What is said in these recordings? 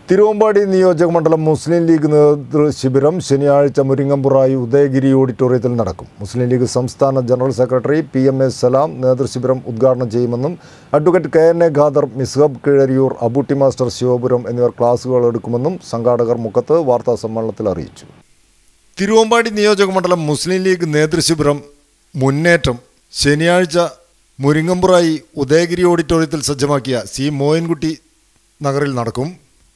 തിരുവമ്പാടി നിയോജക മണ്ഡലം മുസ്ലിം ലീഗ് നേതൃ ശിബിരം ശനിയാഴ്ച മുരിങ്ങമ്പുറായി ഉദയഗിരി ഓഡിറ്റോറിയത്തിൽ നടക്കും മുസ്ലിം ലീഗ് സംസ്ഥാന general secretary P M A Salam നേതൃശിബിരം ഉദ്ഘാടനം ചെയ്യുമെന്നും advocate K N A Khader Mishab Keezhariyur Abootty master Sivapuram എന്നിവർ ക്ലാസുകൾ എടുക്കുമെന്നും സംഘാടകർ മുഖത്ത് വാർത്താ സമ്മേളനത്തിൽ അറിയിച്ചു തിരുവമ്പാടി നിയോജക മണ്ഡലം മുസ്ലിം ലീഗ് നേതൃശിബിരം മുന്നേറ്റം ശനിയാഴ്ച മുരിങ്ങമ്പുറായി ഉദയഗിരി ഓഡിറ്റോറിയത്തിൽ സജ്ജമാക്കിയ സി മോയിൻകുട്ടി നഗറിൽ നടക്കും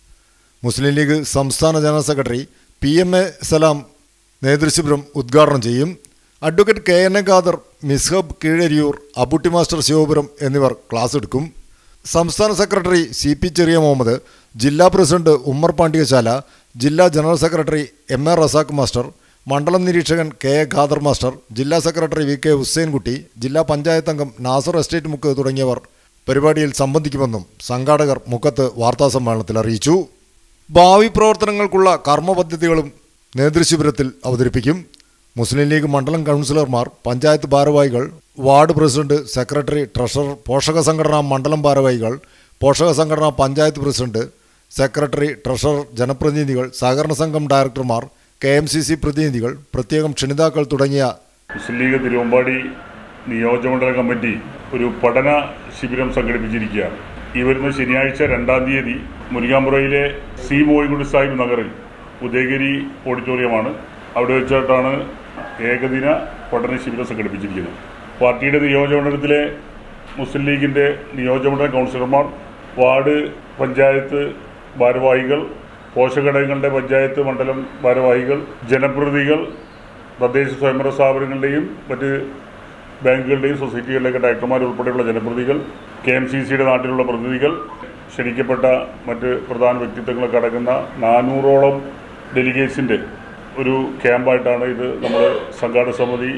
മുസ്ലിം ലീഗ് സംസ്ഥാന general secretary P M A Salam നേതൃശിബിരം ഉദ്ഘാടനം ചെയ്യും advocate K N A Khader Mishab Keezhariyur Abutty master Sivapuram എന്നിവർ ക്ലാസ് എടുക്കും സംസ്ഥാന സെക്രട്ടറി സി പി ചെറിയ മുഹമ്മദ് ജില്ലാ പ്രസിഡന്റ് ഉമ്മർ പാണ്ഡ്യശാല ജില്ലാ general secretary M A Razak master മണ്ഡലം നിരീക്ഷകൻ കെ എ ഖാദർ മാസ്റ്റർ ജില്ലാ സെക്രട്ടറി വി കെ ഹുസൈൻകുട്ടി ജില്ലാ പഞ്ചായത്ത് അംഗം നാസർ എസ്റ്റേറ്റ് മുക്ക് തുടങ്ങിയവർ പരിപാടിയിൽ സംബന്ധിക്കുമെന്നും സംഘാടകർ മുക്കത്ത് വാർത്താസമ്മേളനത്തിൽ അറിയിച്ചു ഭാവി പ്രവർത്തനങ്ങൾക്കുള്ള കർമ്മ പദ്ധതികളും നേതൃശിബിരത്തിൽ അവതരിപ്പിക്കും മുസ്ലിം ലീഗ് മണ്ഡലം കൗൺസിലർമാർ പഞ്ചായത്ത് ഭാരവാഹികൾ വാർഡ് പ്രസിഡന്റ് സെക്രട്ടറി ട്രഷറർ പോഷക സംഘടനാ മണ്ഡലം ഭാരവാഹികൾ പോഷക സംഘടനാ പഞ്ചായത്ത് പ്രസിഡന്റ് സെക്രട്ടറി ട്രഷറർ ജനപ്രതിനിധികൾ സഹകരണ സംഘം ഡയറക്ടർമാർ കെ എം സി സി പ്രതിനിധികൾ പ്രത്യേകം ക്ഷണിതാക്കൾ തുടങ്ങിയ മുസ്ലിം ലീഗ് തിരുവമ്പാടി നിയോജകമണ്ഡല കമ്മിറ്റി ഒരു പഠന ശിബിരം സംഘടിപ്പിച്ചിരിക്കുകയാണ് ഈ വരുന്ന ശനിയാഴ്ച രണ്ടാം തീയതി മുരിങ്ങാമ്പുറയിലെ സി മോയിൻകുടി സാഹിബ് നഗറിൽ ഉദയഗിരി ഓഡിറ്റോറിയമാണ് അവിടെ വെച്ചിട്ടാണ് ഏകദിന പഠന ശിബിരം സംഘടിപ്പിച്ചിരിക്കുന്നത് പാർട്ടിയുടെ നിയോജകമണ്ഡലത്തിലെ മുസ്ലിം ലീഗിൻ്റെ നിയോജകമണ്ഡല കൗൺസിലർമാർ വാർഡ് പഞ്ചായത്ത് ഭാരവാഹികൾ പോഷകഘടകങ്ങളുടെ പഞ്ചായത്ത് മണ്ഡലം ഭാരവാഹികൾ ജനപ്രതിനിധികൾ തദ്ദേശ സ്വയംഭരണ സ്ഥാപനങ്ങളുടെയും മറ്റ് ബാങ്കുകളുടെയും സൊസൈറ്റികളുടെയൊക്കെ ഡയറക്ടർമാർ ഉൾപ്പെടെയുള്ള ജനപ്രതിനിധികൾ കെ എം സി സിയുടെ നാട്ടിലുള്ള പ്രതിനിധികൾ ക്ഷണിക്കപ്പെട്ട മറ്റ് പ്രധാന വ്യക്തിത്വങ്ങളൊക്കെ അടങ്ങുന്ന നാനൂറോളം ഡെലിഗേറ്റ്സിൻ്റെ ഒരു ക്യാമ്പായിട്ടാണ് ഇത് നമ്മൾ സംഘാടക സമിതി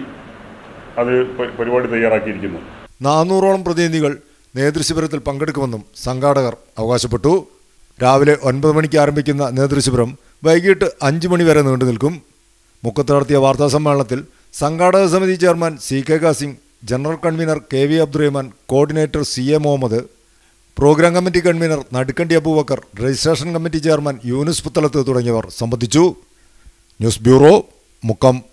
അത് പ- പരിപാടി തയ്യാറാക്കിയിരിക്കുന്നത് നാനൂറോളം പ്രതിനിധികൾ നേതൃശിബിരത്തിൽ പങ്കെടുക്കുമെന്നും സംഘാടകർ അവകാശപ്പെട്ടു രാവിലെ ഒൻപത് മണിക്ക് ആരംഭിക്കുന്ന നേതൃശിബിരം വൈകിട്ട് അഞ്ച് മണി വരെ നീണ്ടു നിൽക്കും മുക്കത്ത് നടത്തിയ വാർത്താ സമ്മേളനത്തിൽ സംഘാടക സമിതി chairman C K Kasim general convener K V Abdurahman coordinator C A Muhammad programme committee convener Nadukkandi Abubacker registration committee chairman Yunus Puthalath തുടങ്ങിയവർ സംബന്ധിച്ചു ന്യൂസ് ബ്യൂറോ മുക്കം